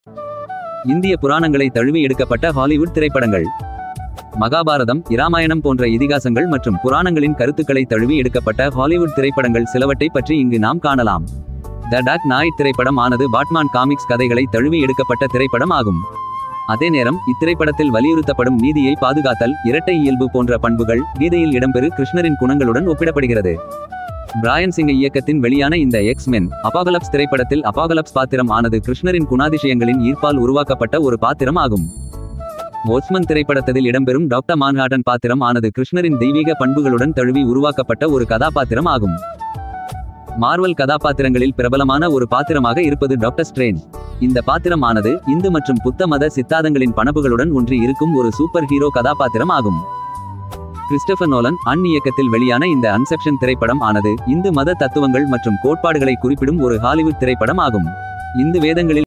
இந்திய புராணங்களை தழுவி எடுக்கப்பட்ட ஹாலிவுட் திரைப்படங்கள் மகாபாரதம் இராமாயணம் போன்ற இதிகாசங்கள் மற்றும் புராணங்களின் கருத்துக்களை தழுவி எடுக்கப்பட்ட ஹாலிவுட் திரைப்படங்கள் சிலவற்றை பற்றி இங்கு நாம் காணலாம் த டாக் நாய்ட் திரைப்படம் ஆனது பாட்மான் காமிக்ஸ் கதைகளை தழுவி எடுக்கப்பட்ட திரைப்படம் ஆகும் அதே நேரம் இத்திரைப்படத்தில் வலியுறுத்தப்படும் நீதியை பாதுகாத்தல் இரட்டை இயல்பு போன்ற பண்புகள் கீதையில் இடம்பெறு கிருஷ்ணரின் குணங்களுடன் ஒப்பிடப்படுகிறது பிராயன் சிங் இயக்கத்தின் வெளியான இந்த எக்ஸ் மென் அபாகலப்ஸ் திரைப்படத்தில் அபாகலப்ஸ் பாத்திரம் ஆனது கிருஷ்ணரின் குணாதிசயங்களின் ஈர்ப்பால் உருவாக்கப்பட்ட ஒரு பாத்திரம் ஆகும் ஓஸ்மன் திரைப்படத்தில் இடம்பெறும் டாக்டர் மான்ஹாட்டன் பாத்திரம் ஆனது கிருஷ்ணரின் தெய்வீக பண்புகளுடன் தழுவி உருவாக்கப்பட்ட ஒரு கதாபாத்திரம் ஆகும் மார்வல் கதாபாத்திரங்களில் பிரபலமான ஒரு பாத்திரமாக இருப்பது டாக்டர் ஸ்ட்ரேஞ்ச் இந்த பாத்திரம் ஆனது இந்து மற்றும் புத்த மத சித்தாந்தங்களின் பணப்புகளுடன் ஒன்றி இருக்கும் ஒரு சூப்பர் ஹீரோ கதாபாத்திரம் ஆகும் கிறிஸ்டபர் நோலன் அன் இயக்கத்தில் வெளியான இந்த அன்செப்ஷன் திரைப்படம் ஆனது இந்து மத தத்துவங்கள் மற்றும் கோட்பாடுகளை குறிப்பிடும் ஒரு ஹாலிவுட் திரைப்படம் ஆகும் இந்து வேதங்களில்